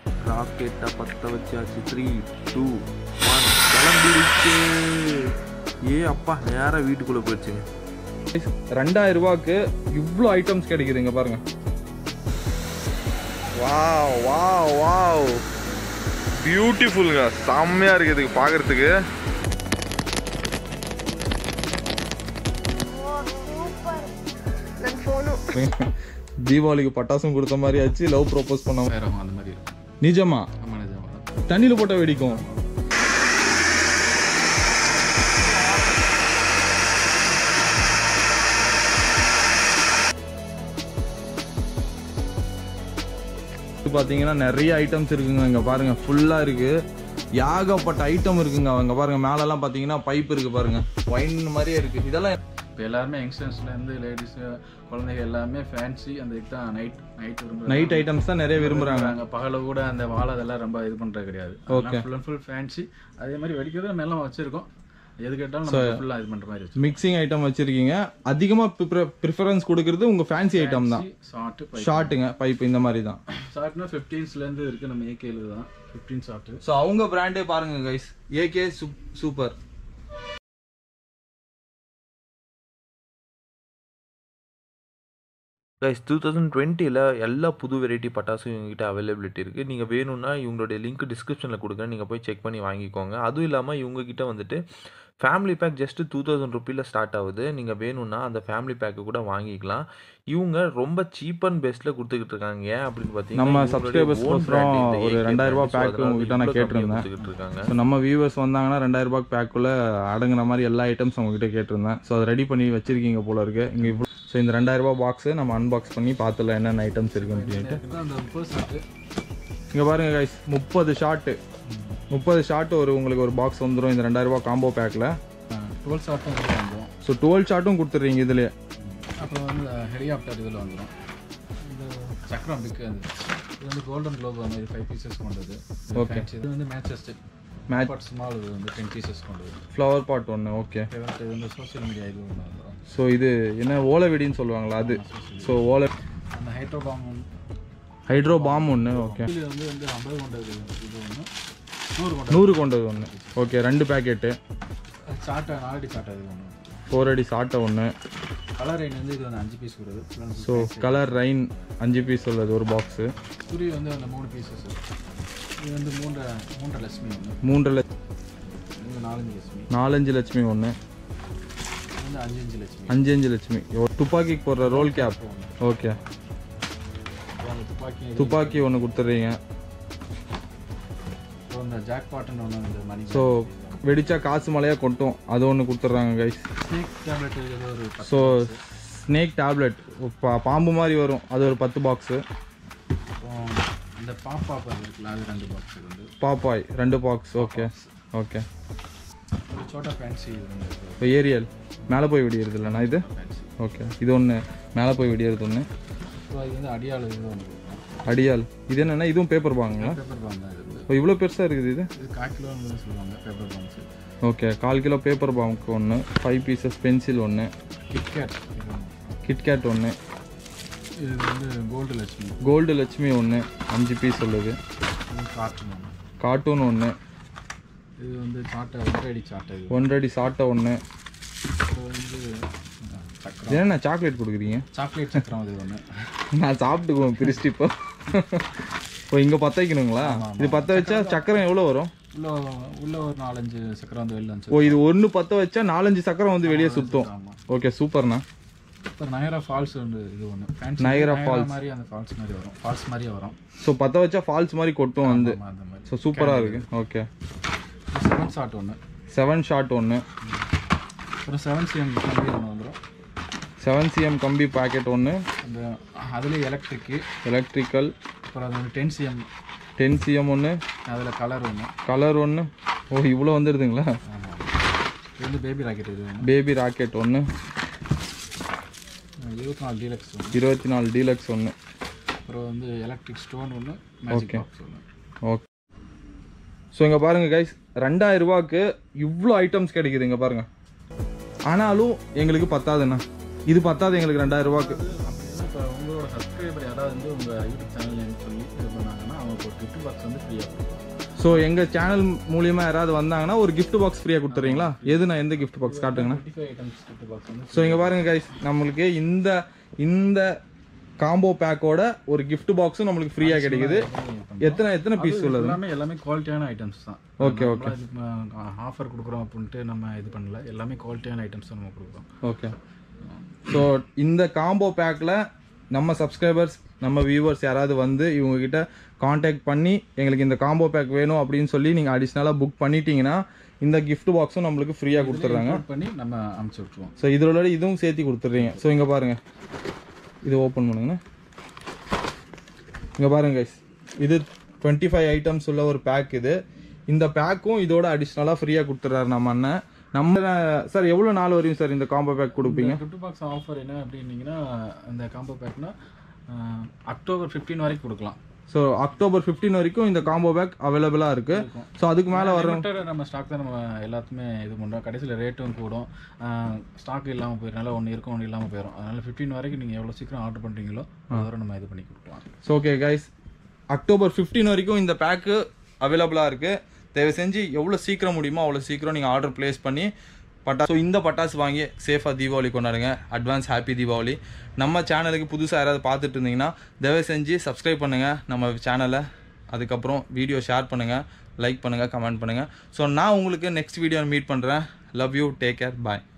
ராக்கெட்டை பற்ற வச்சாச்சு த்ரீ டூ ஒன் கிளம்பிடுச்சு ஏ அப்பா நேராக வீட்டுக்குள்ளே போயிடுச்சுங்க ரெண்டாயிரம் ரூபாய்க்கு இவ்வளோ ஐட்டம்ஸ் கிடைக்குதுங்க பாருங்க வாவ் வாவ் வாவ் பியூட்டிஃபுல்லுங்க செம்மையாக இருக்குது இதுக்கு பார்க்குறதுக்கு ನನ್ನ ಫೋನು தீபாவளிக்கு பட்டாசும் கொடுத்த மாதிரி ஆச்சு லவ் ப்ரோபோஸ் பண்ண வேற அந்த மாதிரி இருக்கும் நிஜமா ஆமா நிஜமா தண்ணியில் போட்டால் வெடிக்கும் இது பார்த்தீங்கன்னா நிறைய ஐட்டம்ஸ் இருக்குங்க இங்கே பாருங்க ஃபுல்லாக இருக்கு ஏகப்பட்ட ஐட்டம் இருக்குங்க அவங்க பாருங்க மேலெல்லாம் பார்த்தீங்கன்னா பைப் இருக்கு பாருங்க ஒயின் மாதிரியே இருக்கு இதெல்லாம் இப்போ எல்லாருமே யங்ஸ்டர்ஸ்லேருந்து லேடிஸ் குழந்தைங்க எல்லாமே ஃபேன்சி அந்த இதுக்கு தான் நைட் நைட் நைட் ஐட்டம்ஸ் தான் நிறைய விரும்புறாங்க பகல கூட அந்த வாழை அதெல்லாம் ரொம்ப இது பண்றது கிடையாது Okay. Full and full fancy அதே மாதிரி வெடிக்கிறது மேலாம் வச்சிருக்கோம் எது கேட்டாலும் நம்ம ஃபுல்லாக இது பண்ற மாதிரி வச்சு மிக்சிங் ஐட்டம் வச்சிருக்கீங்க அதிகமாக ப்ரிஃபரன்ஸ் கொடுக்கறது உங்க ஃபேன்சி ஐட்டம் தான் ஷார்ட்டு ஷார்ட்டுங்க பைப் இந்த மாதிரி தான் ஷார்ட்னா ஃபிஃப்டீன்ஸ்லேருந்து இருக்கு நம்ம ஏகேல தான் ஃபிஃப்டீன் ஷார்ட்டு ஸோ அவங்க பிராண்டே பாருங்க guys AK super guys two thousand டுவெண்ட்டியில் எல்லா புது வெரைட்டி பட்டாசும் இவங்ககிட்ட அவைலபிலிட்டி இருக்குது நீங்கள் வேணும்னா இவங்களுடைய லிங்க் டிஸ்கிரிப்ஷனில் கொடுக்குறேன் நீங்கள் போய் செக் பண்ணி வாங்கிக்கோங்க அதுவும் இல்லாமல் இவங்ககிட்ட வந்துட்டு family pack just two thousand ருபீல ஸ்டார்ட் ஆகுது நீங்கள் வேணும்னா அந்த ஃபேமிலி பேக்கு கூட வாங்கிக்கலாம் இவங்க ரொம்ப சீப் அண்ட் பெஸ்ட்டில் கொடுத்துக்கிட்டு இருக்காங்க ஏன் அப்படின்னு பார்த்தீங்கன்னா நம்ம இவங்களுடைய subscribers own brand கோசரம் இந்த ஒரு AK 2000 ரூபாய் brand. So, pack அதனால உங்ககிட்ட நான் இவ்வளோ கம்மியா கேட்டிருந்தேன். கொடுத்துக்கிட்டு இருக்காங்க ஸோ நம்ம வியூவர்ஸ் வந்தாங்கன்னா ரெண்டாயிரம் ரூபாய் பேக்குள்ள அடங்குன மாதிரி எல்லா ஐட்டம்ஸ் உங்ககிட்ட கேட்டிருந்தேன் ஸோ அதை ரெடி பண்ணி வச்சிருக்கீங்க போல இருக்கு இங்கே இவ்வளோ ஸோ இந்த ரெண்டாயிரம் ரூபாய் பாக்ஸு நம்ம அன்பாக்ஸ் பண்ணி பார்த்துலாம் என்னென்ன ஐட்டம்ஸ் இருக்குன்னு சொல்லிட்டு அந்த முப்பது ஷார்ட்டு இங்கே பாருங்க கைஸ் முப்பது ஷார்ட்டு முப்பது ஷார்ட் ஒரு உங்களுக்கு ஒரு பாக்ஸ் வந்துடும் இந்த ரெண்டாயிரம் ரூபாய் காம்போ பேக்கில் டுவெல் ஷார்ட்டும் இதில் வந்துடும் ஸோ டுவெல் ஷார்ட்டும் கொடுத்துட்றீங்க இதுலேயே அப்புறம் வந்து ஹெலிகாப்டர் இதில் வந்துடும் இந்த சக்கரம் பிக்கு அது இது வந்து கோல்டன் குளோப் மாதிரி ஃபைவ் பீசஸ் கொண்டது Okay. Fancy. இது வந்து மேட்சஸ்ட் Match- மேட்ச் ஸ்மால் இது வந்து டென் பீசஸ் கொண்டது ஃப்ளவர் பாட் ஒன்று ஓகே ஃபேவரட் இது வந்து சோஷியல் மீடியா இது ஒன்று வந்துடும் ஸோ இது என்ன ஓலை வெடின்னு சொல்லுவாங்களா அது ஸோ ஓலை அந்த ஹைட்ரோபாம் ஹைட்ரோ பாம் ஒன்று ஓகே இது வந்து வந்து ஐம்பது கொண்டது இது ஒன்று நூறு கொண்டது நூறு கொண்டது ஒன்று ஓகே ரெண்டு பேக்கெட்டு சாட்டை நாலடி சாட்டை இது ஒன்று ஃபோர் அடி சாட்டை ஒன்று கலர் ரைன் வந்து இது வந்து அஞ்சு பீஸ் வருது ஸோ கலர் ரைன் அஞ்சு பீஸ் உள்ளது ஒரு பாக்ஸு துரி வந்து அந்த மூணு பீசஸ் இது வந்து மூன்றரை மூன்றரை லட்சுமி ஒன்று மூன்று லட்சம் இது நாலஞ்சு லட்சுமி நாலஞ்சு லட்சுமி ஒன்று இது வந்து அஞ்சு அஞ்சு லட்சுமி அஞ்சு அஞ்சு லட்சுமி ஒரு துப்பாக்கிக்கு போடுற ரோல் கேப் ஓகே அப்புறம் அந்த துப்பாக்கி இது. துப்பாக்கி ஒன்று கொடுத்துட்றீங்க அப்புறம் இந்த ஜாக் பாட்டன் ஒன்று இந்த மணி ஸோ வெடிச்சா காசு மலையாக கொட்டும் அது ஒன்று கொடுத்துட்றாங்க கைஸ் ஸ்னேக் டேப்லெட் இது ஒரு பத்து ஸோ ஸ்னேக் டேப்லெட் பாம்பு மாதிரி வரும் அது ஒரு பத்து பாக்ஸு அப்புறம் இந்த பாப்பா அது இருக்குல்ல அது ரெண்டு பாக்ஸ் வந்து பாப்பாய் ரெண்டு பாக்ஸ் ஓகே ஓகே ஒரு சோட்டா ஃபேன்சி இது ஒன்று இருக்கு இப்போ ஏரியல் மேலே போய் வெடிக்கிறது இல்லைண்ணா இது ஃபேன்சி ஓகே இது ஒன்று மேலே போய் வெடிக்கிறது ஒன்று அப்புறம் இது வந்து அடியாள் இது ஒன்று அடியால் இது என்னென்னா இதுவும் பேப்பர் பாங்களா பேப்பர் பாம் தான் இது வந்து இப்போ இவ்வளோ பெருசாக இருக்குது இது இது கால் கிலோன்னு சொல்லுவாங்க பேப்பர் பாம்ஸ் ஓகே கால் கிலோ பேப்பர் பாங்க் ஒன்று ஃபைவ் பீசஸ் பென்சில் ஒன்று கிட்கேட் கிட்கேட் ஒன்று இது வந்து கோல்டு லட்சுமி கோல்டு லட்சுமி ஒன்று அஞ்சு பீஸ் உள்ளது இது கார்ட்டூன் ஒன்று கார்ட்டூன் ஒன்று இது வந்து சாட்டை ஒன்றடி சாட்டை இது ஒன்றடி சாட்டை ஒன்று அப்புறம் வந்து அஹ், சக்கரம் என்னண்ணா சாக்லேட் கொடுக்குறீங்க சாக்லேட் சக்கரம் அது ஒன்று நான் சாப்பிட்டுக்குவோம் பிரிஸ்ட் இப்போ இப்போ இங்கே பற்ற வைக்கணுங்களா இது பற்ற வச்சா சக்கரம் எவ்வளோ வரும் உள்ள உள்ள ஒரு நாலஞ்சு சக்கரம் வந்து வெளில ஓ வந்துச்சு இது ஒன்று பற்ற வச்சா நாலஞ்சு சக்கரம் வந்து வெளியே சுற்றும் ஆமாம் ஓகே சூப்பர்ண்ணா அப்புறம் நயரா ஃபால்ஸ் வந்து இது ஒன்று ஃபேன்சி நயரா falls மாதிரி அந்த ஃபால்ஸ் மாதிரி வரும் ஃபால்ஸ் மாதிரியே வரும் ஸோ பற்ற வச்சா ஃபால்ஸ் மாதிரி கொட்டும் வந்து ஆமா, அந்த மாதிரி ஸோ சூப்பராக இருக்குது ஓகே செவன் ஷாட் ஒன்று செவன் ஷாட் ஒன்று அப்புறம் செவன் சிஎம் கம்பி ஒன்று வந்துடும் செவன் சிஎம் கம்பி பாக்கெட் ஒன்று அந்த அதுலேயே எலக்ட்ரிக்கு எலக்ட்ரிக்கல் அப்புறம் அது வந்து டென் சிஎம் டென் சிஎம் ஒன்று அதில் கலர் ஒன்று கலர் ஒன்று ஓ இவ்வளோ வந்துடுதுங்களா ஆமாம் இது வந்து பேபி ராக்கெட் இது ஒன்று பேபி ராக்கெட் ஒன்று இருபத்தி நாலு டீலக்ஸ் ஒன்று இருபத்தி நாலு டீலக்ஸ் ஒன்று அப்புறம் வந்து எலக்ட்ரிக் ஸ்டோன் ஒன்று மேஜிக் பாக்ஸ் ஒன்று ஓகே ஸோ இங்கே பாருங்கள் கைஸ் ரெண்டாயிரம் ரூபாய்க்கு இவ்வளோ ஐட்டம்ஸ் கிடைக்குது இங்கே பாருங்கள் ஆனாலும் எங்களுக்கு பத்தாதுண்ணா இது பத்தாது எங்களுக்கு ரெண்டாயிரம் ரூபாய்க்கு இப்போ உங்களோட சப்ஸ்கிரைபர் யாராவது வந்து உங்கள் யூடியூப் சேனல் சொல்லி இது பண்ணாங்கன்னா அவங்க ஒரு gift பாக்ஸ் வந்து ஃப்ரீயாக கொடுக்கலாம் ஸோ எங்கள் சேனல் மூலியமாக யாராவது வந்தாங்கன்னா ஒரு gift பாக்ஸ் ஃப்ரீயாக கொடுத்துறீங்களா எது நான் எந்த gift பாக்ஸ் காட்டுங்கண்ணா twenty five items gift box வந்து ஸோ இங்கே பாருங்க கைஸ் நம்மளுக்கு இந்த இந்த காம்போ பேக்கோட ஒரு gift பாக்ஸும் நம்மளுக்கு ஃப்ரீயாக கிடைக்குது எத்தனை எத்தனை பீஸ் உள்ளது எல்லாமே எல்லாமே குவாலிட்டியான ஐட்டம்ஸ் தான் Okay, ஆஃபர் கொடுக்குறோம் அப்படின்ட்டு நம்ம இது பண்ணல எல்லாமே குவாலிட்டியான ஐட்டம்ஸ் தான் நம்ம கொடுக்குறோம் ஓகே ஸோ இந்த காம்போ பேக்கில் நம்ம சப்ஸ்கிரைபர்ஸ் நம்ம வியூவர்ஸ் யாராவது வந்து இவங்ககிட்ட காண்டாக்ட் பண்ணி எங்களுக்கு இந்த காம்போ பேக் வேணும் அப்படின்னு சொல்லி நீங்கள் அடிஷ்னலாக புக் பண்ணிட்டீங்கன்னா இந்த gift பாக்ஸும் நம்மளுக்கு ஃப்ரீயாக கொடுத்துட்றாங்க Include பண்ணி நம்ம அமுச்சு விட்ருவோம் ஸோ இதோட இதுவும் சேர்த்து கொடுத்துட்றீங்க ஸோ இங்கே பாருங்க இது ஓப்பன் பண்ணுங்கண்ணா இங்கே பாருங்க கைஸ் இது டுவெண்ட்டி ஃபைவ் ஐட்டம்ஸ் உள்ள ஒரு பேக் இது இந்த பேக்கும் இதோட அடிஷ்னலாக ஃப்ரீயாக கொடுத்துட்றாரு நம்ம அண்ணன் நம்ம சார் எவ்வளோ நாள் வரையும் சார் இந்த காம்போ பேக் கொடுப்பீங்க gift பாக்ஸ் ஆஃபர் என்ன அப்படின்னீங்கன்னா அந்த காம்போ பேக்னா அக்டோபர் 15 வரைக்கும் கொடுக்கலாம் ஸோ அக்டோபர் 15 வரைக்கும் இந்த காம்போ பேக் அவைலபிளாக இருக்கு ஸோ அதுக்கு மேலே வர Limited நம்ம ஸ்டாக் தான் நம்ம எல்லாத்துமே இது பண்ணுறோம் கடைசியில் ரேட்டும் கூடும் ஸ்டாக் இல்லாமல் போயிடும் ஒன்று இருக்கும் ஒன்று இல்லாமல் போயிடும் அதனால 15 வரைக்கும் நீங்கள் எவ்வளோ சீக்கிரம் ஆர்டர் பண்ணுறீங்களோ அதோட நம்ம இது பண்ணி கொடுக்கலாம் ஸோ ஓகே கைஸ் அக்டோபர் 15 வரைக்கும் இந்த பேக்கு அவைலபிளாக இருக்குது தயவு செஞ்சு எவ்வளோ சீக்கிரம் முடியுமோ அவ்வளோ சீக்கிரம் நீங்கள் ஆர்டர் ப்ளேஸ் பண்ணி பட்டா ஸோ இந்த பட்டாசு வாங்கி சேஃபாக தீபாவளி கொண்டாடுங்க அட்வான்ஸ் ஹாப்பி தீபாவளி நம்ம சேனலுக்கு புதுசாக யாராவது பார்த்துட்டு இருந்தீங்கன்னா தயவு செஞ்சு சப்ஸ்கிரைப் பண்ணுங்கள் நம்ம சேனலை அதுக்கப்புறம் வீடியோ ஷேர் பண்ணுங்கள் லைக் பண்ணுங்கள் கமெண்ட் பண்ணுங்கள் ஸோ நான் உங்களுக்கு நெக்ஸ்ட் வீடியோ மீட் பண்ணுறேன் love you take care bye